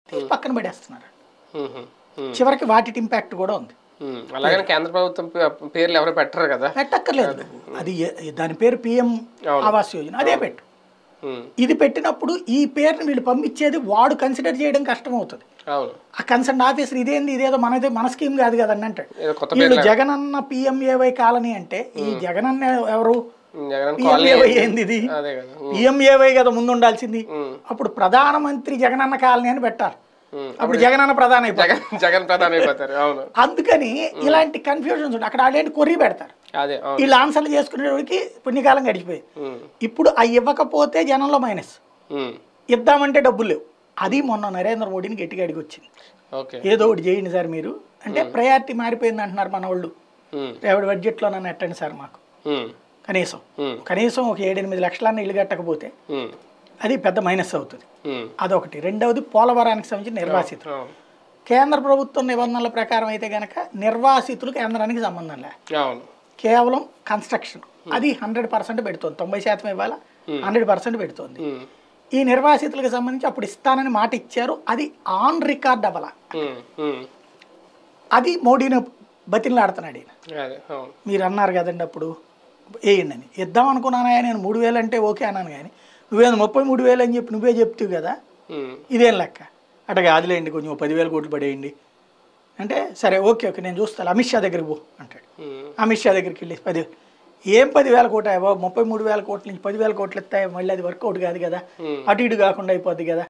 తీసి పక్కన పడేస్తున్నారు ఉమ్, ఉమ్, చివరికి వాటి ఇంపాక్ట్ కూడా ఉంది ఉమ్. అలాగని కేంద్ర ప్రభుత్వం పే- పేర్లు ఎవరు పెట్టరు కదా పెట్టక్కర్లేదు అది ఏ- దాని పేరు పిఎం ఆవాస్ యోజన అదే పెట్టు ఉమ్, ఇది పెట్టినప్పుడు ఈ పేరుని వీళ్ళు పంపించేది వాడు కన్సిడర్ చేయడం కష్టం అవుతుంది అవును ఆ కన్సర్న్ ఆఫీసర్ ఇదేంది ఇదేదో మనదే మన స్కీమ్ కాదు కదండి అంటాడు ఏదో కొత్త వీళ్ళు పేర్లు జగనన్న పిఎంఏవై కాలనీ అంటే ఈ జగనన్న ఎవరు జగన్ కాలనీ పిఎంఏవై ఏంది ఇది అదే కదా ఉమ్, పిఎంఏవై కదా ముందు ఉండాల్సింది ఉమ్, అప్పుడు ప్రధానమంత్రి జగనన్న కాలనీ అని పెట్టారు ఉమ్. అప్పుడు జగనన్న ప్రధాన అయిపోతారు జగన్ జగన్ ప్రధాని అయిపోతారు అవును అందుకని ఇలాంటి కన్ఫ్యూజన్స్ ఉంటాయి అక్కడ వాళ్ళేంటి కొర్రీ పెడతారు అదే అవును వీళ్ళు ఆన్సర్లు చేసుకునేవాడికి పుణ్యకాలం గడిచిపోయింది ఉమ్, ఇప్పుడు అవి ఇవ్వకపోతే జనంలో మైనస్ ఉమ్, ఇద్దామంటే డబ్బులు లేవు అది మొన్న నరేంద్ర మోడీని గట్టిగా అడిగి వచ్చింది ఓకే ఏదో ఒకటి చేయండి సార్ మీరు అంటే ప్రయారిటీ మారిపోయింది అంటున్నారు మన వాళ్ళు ఉమ్, రేపటి బడ్జెట్లో నన్ను ఎట్టండి సార్ మాకు ఉమ్, కనీసం ఉమ్, కనీసం ఒక ఏడెనిమిది లక్షలన్న ఇల్లు కట్టకపోతే ఉమ్, అది పెద్ద మైనస్ అవుతుంది ఉమ్, అదొకటి రెండవది పోలవరానికి సంబంధించి నిర్వాసితులు అవును కేంద్ర ప్రభుత్వం నిబంధనల ప్రకారం అయితే గనక నిర్వాసితులు కేంద్రానికి సంబంధం లే అవును కేవలం కన్స్ట్రక్షన్ అది హండ్రెడ్ పర్సెంట్ పెడుతుంది తొంభై శాతం ఇవ్వాలా హండ్రెడ్ పర్సెంట్ పెడుతుంది ఉమ్, ఈ నిర్వాసితులకు సంబంధించి అప్పుడు ఇస్తానని మాట ఇచ్చారు అది ఆన్ రికార్డ్ అవ్వాల ఉమ్, ఉమ్, అది మోడీని బతిలాడుతున్నాడు ఈయన అదే అవును మీరు అన్నారు కదండి అప్పుడు వేయండి అని ఇద్దాం అనుకున్నానా నేను మూడు వేలు అంటే ఓకే అన్నాను కానీ నువ్వేదో ముప్పై మూడు వేలు అని చెప్పి నువ్వే చెప్తావు కదా ఉమ్, ఇదేం లెక్క అట్లా కాదులేండి కొంచెం ఓ పదివేల కోట్లు పడేయండి అంటే సరే ఓకే ఓకే నేను చూస్తాను అమిత్ షా దగ్గరికి పో అంటాడు ఉమ్, అమిత్ షా దగ్గరికి వెళ్ళి పది ఏం పదివేల కోట ముప్పై మూడు వేల కోట్ల నుంచి పదివేల కోట్లు ఇస్తాయి మళ్ళీ అది వర్కౌట్ కాదు కదా ఉమ్. అటు ఇటు కాకుండా అయిపోద్ది కదా